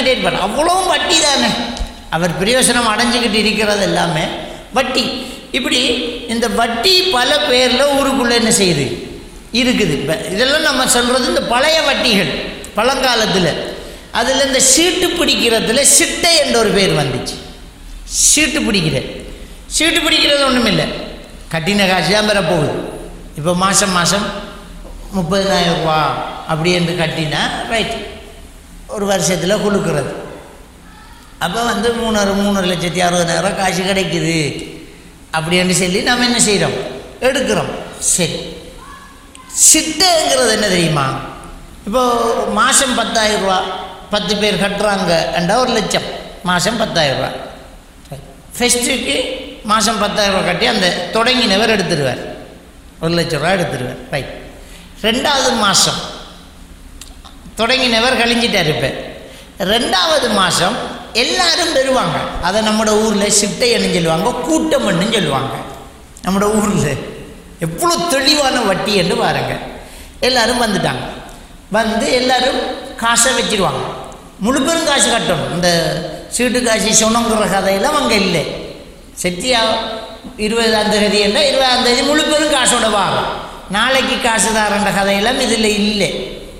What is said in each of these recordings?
பண்ணிக்கிட்டே இருப்பார் அவ்வளவும் வட்டி தானே அவர் பிரயோசனம் அடைஞ்சிக்கிட்டு இருக்கிறது எல்லாமே வட்டி இப்படி இந்த வட்டி பல பேரில் ஊருக்குள்ளே என்ன செய்யுது இருக்குது இப்போ இதெல்லாம் நம்ம சொல்கிறது இந்த பழைய வட்டிகள் பழங்காலத்தில் அதில் இந்த சீட்டு பிடிக்கிறதுல சிட்டை என்ற ஒரு பேர் வந்துச்சு சீட்டு பிடிக்கிற சீட்டு பிடிக்கிறது ஒன்றும் இல்லை கட்டின காசு தான் பெற போகுது இப்போ மாதம் மாதம் முப்பதினாயிரம் ரூபா அப்படி என்று கட்டினா ரைட் ஒரு வருஷத்தில் கொடுக்குறது அப்போ வந்து மூணு மூணு லட்சத்தி அறுபதாயிரம் காசு கிடைக்குது அப்படின்னு சொல்லி நம்ம என்ன செய்கிறோம் எடுக்கிறோம் சரி சிட்டைங்கிறது என்ன தெரியுமா இப்போ மாதம் பத்தாயிரம் ரூபா பத்து பேர் கட்டுறாங்க என்றா ஒரு லட்சம் மாதம் பத்தாயிரம் ரூபா ஃபெஸ்ட்டுக்கு மாதம் பத்தாயிரம் ரூபா கட்டி அந்த தொடங்கினவர் எடுத்துருவார் ஒரு லட்ச ரூபா எடுத்துருவார் ரைட் ரெண்டாவது மாதம் தொடங்கினவர் கழிஞ்சிட்டார் இப்போ ரெண்டாவது மாதம் எல்லாரும் பெறுவாங்க அதை நம்மளோட ஊரில் சிட்டைன்னு சொல்லுவாங்க கூட்டம்னு சொல்லுவாங்க நம்மளோட ஊரில் எவ்வளோ தெளிவான வட்டி என்று பாருங்க எல்லாரும் வந்துட்டாங்க வந்து எல்லாரும் காசை வச்சிருவாங்க முழு பெரும் காசு கட்டணும் இந்த சீட்டு காசு சொன்னங்கிற கதையெல்லாம் அங்கே இல்லை செட்டியா இருபதாம் தேதி என்றால் இருபதாம் தேதி முழு பெரும் காசோட வாங்க நாளைக்கு காசு தாரன்ற கதையெல்லாம் இதில் இல்லை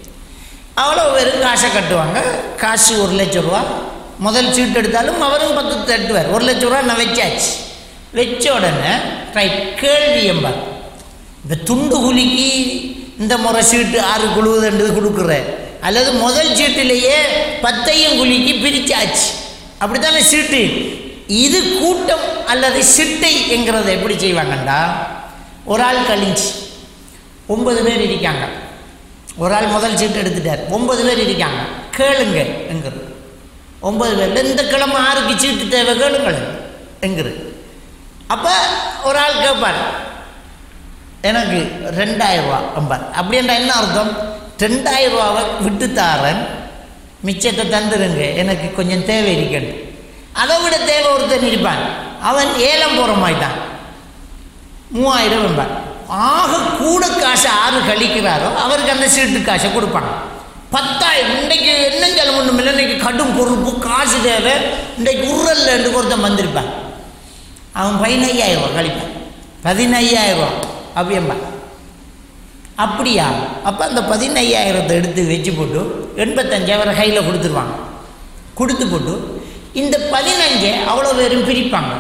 அவ்வளோ வெறும் காசை கட்டுவாங்க காசு ஒரு லட்ச ரூபா முதல் சீட்டு எடுத்தாலும் அவரும் பத்து தட்டுவார் ஒரு லட்ச ரூபா நான் வச்சாச்சு வச்ச உடனே ரைட் கேள்வி எம்பார் இந்த துண்டு குலுக்கி இந்த முறை சீட்டு ஆறு குழுவுதுன்றது கொடுக்குற அல்லது முதல் சீட்டிலேயே பத்தையும் குலுக்கி பிரிச்சாச்சு அப்படித்தானே சீட்டு இது கூட்டம் அல்லது சிட்டை என்கிறத எப்படி செய்வாங்கண்டா ஒரு ஆள் கழிஞ்சு ஒன்பது பேர் இருக்காங்க ஒரு ஆள் முதல் சீட்டு எடுத்துட்டார் ஒன்பது பேர் இருக்காங்க கேளுங்க எங்கிறது ஒன்பது பேர் இந்த கிழமை ஆறுக்கு சீட்டு தேவை கேளுங்கள் எங்கிறது அப்போ ஒரு ஆள் கேட்பார் எனக்கு ரெண்டாயிரம் ரூபா அம்பார் அப்படின்ற என்ன அர்த்தம் ரெண்டாயிரம் ரூபாவை விட்டு தாரன் மிச்சத்தை தந்துருங்க எனக்கு கொஞ்சம் தேவை இருக்கணும் அதை விட தேவை ஒருத்தன் இருப்பான் அவன் ஏலம் போகிற மாட்டான் மூவாயிரம் என்பான் ஆக கூட காசை ஆறு கழிக்கிறாரோ அவருக்கு அந்த சீட்டு காசை கொடுப்பாங்க பத்தாயிரம் இன்றைக்கு என்ன சொல்ல ஒன்றும் இல்லை இன்றைக்கி கடும் பொறுப்பு காசு தேவை இன்றைக்கு உருளல் என்று ஒருத்தன் வந்திருப்பான் அவன் பதினையாயிரம் ரூபா கழிப்பான் பதினையாயிரம் ரூபா அப்படியம்பான் அப்படியா அப்போ அந்த பதினையாயிரத்தை எடுத்து வச்சு போட்டு எண்பத்தஞ்சாயிரம் கையில் கொடுத்துருவாங்க கொடுத்து போட்டு இந்த பதினஞ்சை அவ்வளோ பேரும் பிரிப்பாங்க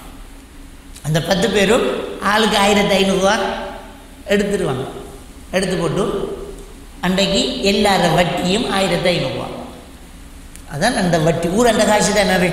அந்த பத்து பேரும் ஆளுக்கு ஆயிரத்தி ஐநூறுரூவா எடுத்துருவாங்க எடுத்து போட்டு அன்றைக்கு எல்லார வட்டியும் ஆயிரத்தி ஐநூறுரூவா அதான் அந்த வட்டி ஊர் அந்த காசு தானே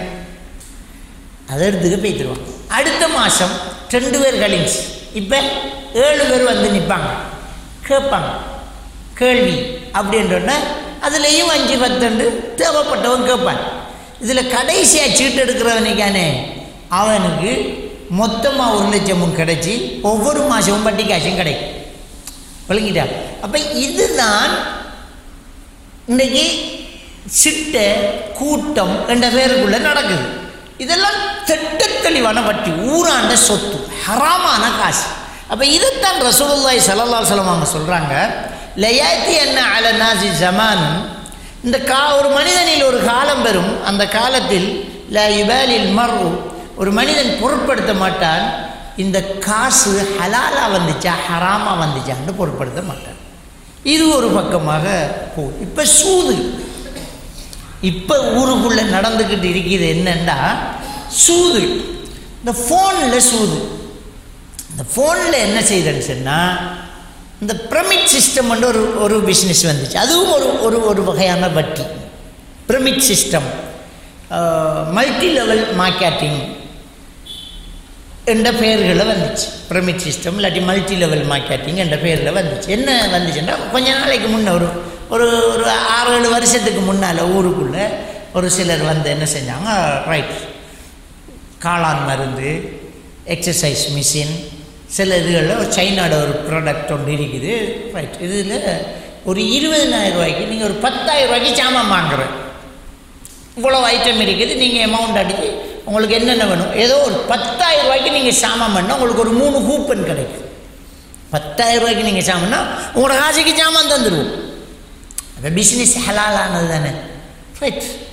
அதை எடுத்துக்க போய்த்துருவாங்க அடுத்த மாதம் ரெண்டு பேர் கழிஞ்சு இப்போ ஏழு பேர் வந்து நிற்பாங்க கேட்பாங்க கேள்வி அப்படின்றோன்னா அதுலேயும் அஞ்சு பத்தண்டு தேவைப்பட்டவன் கேட்பான் இதில் கடைசியாக சீட்டு எடுக்கிறவனுக்கானே அவனுக்கு மொத்தமாக ஒரு லட்சமும் கிடைச்சி ஒவ்வொரு மாதமும் வட்டி காசும் கிடைக்கும் விளங்கிட்டா அப்போ இதுதான் இன்றைக்கி சிட்டை கூட்டம் என்ற பேருக்குள்ளே நடக்குது இதெல்லாம் திட்ட தெளிவான வட்டி ஊராண்ட சொத்து ஹராமான காசு அப்போ இதைத்தான் ரசூலுல்லாய் சல்லல்லாஹு அலைஹி அவங்க சொல்கிறாங்க லயாத்தி என்ன அல நாசி ஜமானும் இந்த கா ஒரு மனிதனில் ஒரு காலம் பெறும் அந்த காலத்தில் ல யுபாலில் மர்வு ஒரு மனிதன் பொருட்படுத்த மாட்டான் இந்த காசு ஹலாலாக வந்துச்சா ஹராமாக வந்துச்சான்னு பொருட்படுத்த மாட்டான் இது ஒரு பக்கமாக போகுது இப்போ சூது இப்போ ஊருக்குள்ளே நடந்துக்கிட்டு இருக்குது என்னன்னா சூது இந்த ஃபோனில் சூது இந்த ஃபோனில் என்ன செய்யுதுன்னு சொன்னால் இந்த பிரமிட் சிஸ்டம் வந்து ஒரு ஒரு பிஸ்னஸ் வந்துச்சு அதுவும் ஒரு ஒரு ஒரு வகையான வட்டி pyramid system multi level marketing என்ற பெயர்களில் வந்துச்சு பிரமிட் சிஸ்டம் இல்லாட்டி மல்டி லெவல் மார்க்கெட்டிங் என்ற பெயரில் வந்துச்சு என்ன வந்துச்சுன்னா கொஞ்ச நாளைக்கு முன்னே ஒரு ஒரு ஒரு ஆறு ஏழு வருஷத்துக்கு முன்னால் ஊருக்குள்ளே ஒரு சிலர் வந்து என்ன செஞ்சாங்க ரைட் காளான் மருந்து எக்ஸசைஸ் மிஷின் சில இதுகளில் ஒரு சைனாட ஒரு ப்ராடக்ட் ஒன்று இருக்குது ரைட் இதில் ஒரு இருபதனாயிரம் ரூபாய்க்கு நீங்கள் ஒரு பத்தாயிரம் ரூபாய்க்கு சாமான் வாங்குற இவ்வளோ ஐட்டம் இருக்குது நீங்கள் அமௌண்ட் அடித்து உங்களுக்கு என்னென்ன வேணும் ஏதோ ஒரு பத்தாயிரம் ரூபாய்க்கு நீங்கள் சாமான் பண்ணால் உங்களுக்கு ஒரு மூணு கூப்பன் கிடைக்கும் பத்தாயிரம் ரூபாய்க்கு நீங்கள் சாமான்னா உங்களோட காசுக்கு சாமான் தந்துடுவோம் அப்போ பிஸ்னஸ் ஹலாலானது தானே ரைட்